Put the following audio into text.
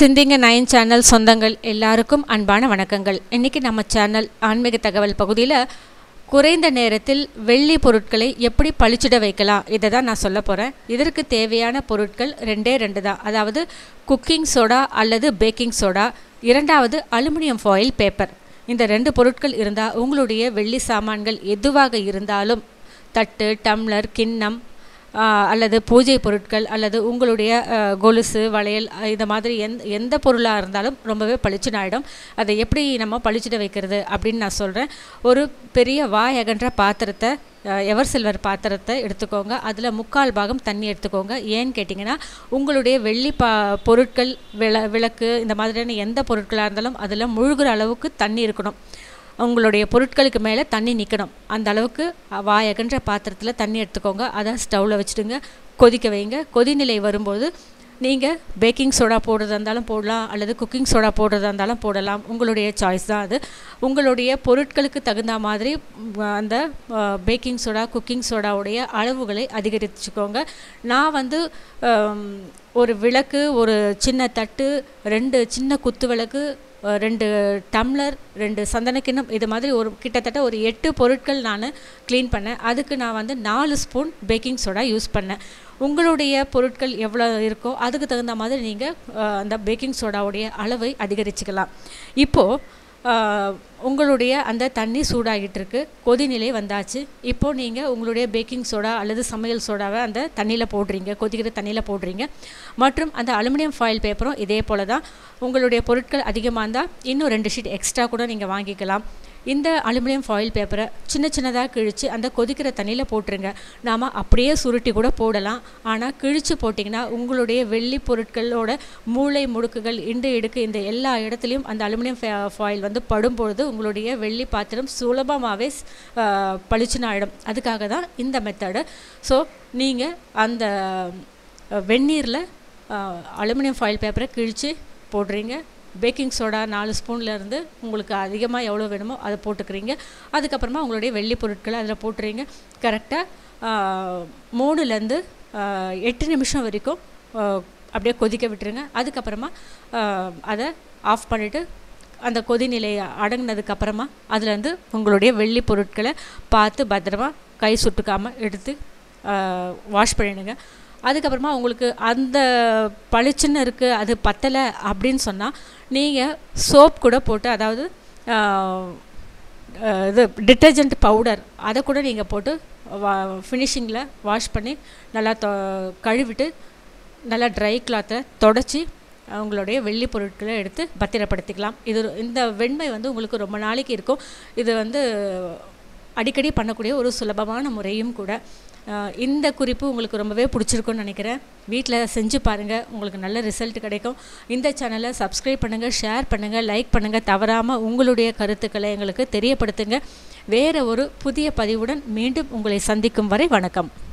சிந்திங்க nine channel சொந்தங்கள் எல்லாருக்கும் அன்பான வணக்கங்கள் இன்றைக்கி நம்ம சேனல் ஆன்மீக தகவல் பகுதியில் குறைந்த நேரத்தில் வெள்ளி பொருட்களை எப்படி பளிச்சிட வைக்கலாம் இதை தான் நான் சொல்ல போகிறேன் இதற்கு தேவையான பொருட்கள் ரெண்டே ரெண்டு தான் அதாவது குக்கிங் சோடா அல்லது பேக்கிங் சோடா இரண்டாவது அலுமினியம் ஃபாயில் பேப்பர் இந்த ரெண்டு பொருட்கள் இருந்தால் உங்களுடைய வெள்ளி சாமான்கள் எதுவாக இருந்தாலும் தட்டு டம்ளர் கிண்ணம் ஆஹ் அல்லது பூஜை பொருட்கள் அல்லது உங்களுடைய ஆஹ், கொலுசு வளையல் ஆஹ், இந்த மாதிரி எந்த எந்த பொருளாக இருந்தாலும் ரொம்பவே பளிச்சுன்னு ஆகிடும் அதை எப்படி நம்ம பளிச்சிட வைக்கிறது அப்படின்னு நான் சொல்கிறேன் ஒரு பெரிய வாய் அகன்ற பாத்திரத்தை ஆஹ், எவர் சில்வர் பாத்திரத்தை எடுத்துக்கோங்க அதில் முக்கால் பாகம் தண்ணி எடுத்துக்கோங்க ஏன்னு கேட்டிங்கன்னா உங்களுடைய வெள்ளி பா பொருட்கள் விள விளக்கு இந்த மாதிரியான எந்த பொருட்களாக இருந்தாலும் அதில் முழுகிற அளவுக்கு தண்ணி இருக்கணும் உங்களுடைய பொருட்களுக்கு மேலே தண்ணி நிற்கணும் அந்த அளவுக்கு வாயகன்ற பாத்திரத்தில் தண்ணி எடுத்துக்கோங்க அதை ஸ்டவ்வில் வச்சுடுங்க கொதிக்க வைங்க கொதிநிலை வரும்போது நீங்கள் பேக்கிங் சோடா போடுறதா இருந்தாலும் போடலாம் அல்லது குக்கிங் சோடா போடுறதா இருந்தாலும் போடலாம் உங்களுடைய சாய்ஸ் தான் அது உங்களுடைய பொருட்களுக்கு தகுந்த மாதிரி ம், அந்த பேக்கிங் சோடா குக்கிங் சோடாவுடைய அளவுகளை அதிகரிச்சுக்கோங்க நான் வந்து ஆம், ஒரு விளக்கு ஒரு சின்ன தட்டு ரெண்டு சின்ன குத்து விளக்கு அஹ், ரெண்டு டம்ளர் ரெண்டு சந்தனக்கிண்ணம் இது மாதிரி ஒரு கிட்டத்தட்ட ஒரு எட்டு பொருட்கள் நான் க்ளீன் பண்ணேன் அதுக்கு நான் வந்து நாலு ஸ்பூன் பேக்கிங் சோடா யூஸ் பண்ணேன் உங்களுடைய பொருட்கள் எவ்வளோ இருக்கோ அதுக்கு தகுந்த மாதிரி நீங்கள் அந்த பேக்கிங் சோடாவுடைய அளவை அதிகரிச்சுக்கலாம் இப்போது ஆஹ், உங்களுடைய அந்த தண்ணி சூடாகிட்டு இருக்கு கொதிநிலை வந்தாச்சு இப்போ நீங்கள் உங்களுடைய பேக்கிங் சோடா அல்லது சமையல் சோடாவை அந்த தண்ணியில் போடுறீங்க கொதிக்கிற தண்ணியில் போடுறீங்க மற்றும் அந்த அலுமினியம் ஃபாயில் பேப்பரும் இதே போல் தான் உங்களுடைய பொருட்கள் அதிகமாக இருந்தால் இன்னும் ரெண்டு ஷீட் எக்ஸ்ட்ரா கூட நீங்கள் வாங்கிக்கலாம் இந்த அலுமினியம் ஃபாயில் பேப்பரை சின்ன சின்னதாக கிழித்து அந்த கொதிக்கிற தண்ணியில் போட்டுருங்க நாம் அப்படியே சுருட்டி கூட போடலாம் ஆனால் கிழித்து போட்டிங்கன்னா உங்களுடைய வெள்ளி பொருட்களோட மூளை முடுக்குகள் இண்டு இடுக்கு இந்த எல்லா இடத்துலையும் அந்த அலுமினியம் ஃபாயில் வந்து படும்பொழுது உங்களுடைய வெள்ளி பாத்திரம் சுலபமாகவே பளிச்சுன்னு ஆகிடும் அதுக்காக தான் இந்த மெத்தடு ஸோ நீங்கள் அந்த வெந்நீரில் அலுமினியம் ஃபாயில் பேப்பரை கிழித்து போடுறீங்க பேக்கிங் சோடா நாலு ஸ்பூன்லேருந்து உங்களுக்கு அதிகமாக எவ்வளோ வேணுமோ அதை போட்டுக்கிறீங்க அதுக்கப்புறமா உங்களுடைய வெள்ளி பொருட்களை அதில் போட்டுறீங்க கரெக்டாக மூணுலேருந்து எட்டு நிமிஷம் வரைக்கும் ஆஹ், அப்படியே கொதிக்க விட்டுருங்க அதுக்கப்புறமா ஆஹ், அதை ஆஃப் பண்ணிவிட்டு அந்த கொதிநிலை அடங்கினதுக்கு அப்புறமா அதுலேருந்து உங்களுடைய வெள்ளி பொருட்களை பார்த்து பத்திரமா கை சுட்டுக்காமல் எடுத்து வாஷ் பண்ணிடுங்க அதுக்கப்புறமா உங்களுக்கு அந்த பளிச்சுன்னு இருக்குது அது பத்தலை அப்படின்னு சொன்னால் நீங்கள் சோப் கூட போட்டு அதாவது ஆஹ், ஆஹ், இது டிட்டர்ஜென்ட் பவுடர் அதை கூட நீங்கள் போட்டு வா ஃபினிஷிங்கில் வாஷ் பண்ணி நல்லா தொ கழுவிட்டு நல்லா ட்ரை கிளாத்தை தொடச்சி உங்களுடைய வெள்ளி பொருட்களை எடுத்து பத்திரப்படுத்திக்கலாம் இது ஒரு- இந்த வெண்மை வந்து உங்களுக்கு ரொம்ப நாளைக்கு இருக்கும் இது வந்து அடிக்கடி பண்ணக்கூடிய ஒரு சுலபமான முறையும் கூட அஹ் இந்த குறிப்பு உங்களுக்கு ரொம்பவே பிடிச்சிருக்கும்னு நினைக்கிறேன் வீட்டில் செஞ்சு பாருங்கள் உங்களுக்கு நல்ல ரிசல்ட் கிடைக்கும் இந்த சேனலை சப்ஸ்கிரைப் பண்ணுங்கள் ஷேர் பண்ணுங்கள் லைக் பண்ணுங்கள் தவறாமல் உங்களுடைய கருத்துக்களை எங்களுக்கு தெரியப்படுத்துங்க வேறு ஒரு புதிய பதிவுடன் மீண்டும் உங்களை சந்திக்கும் வரை வணக்கம்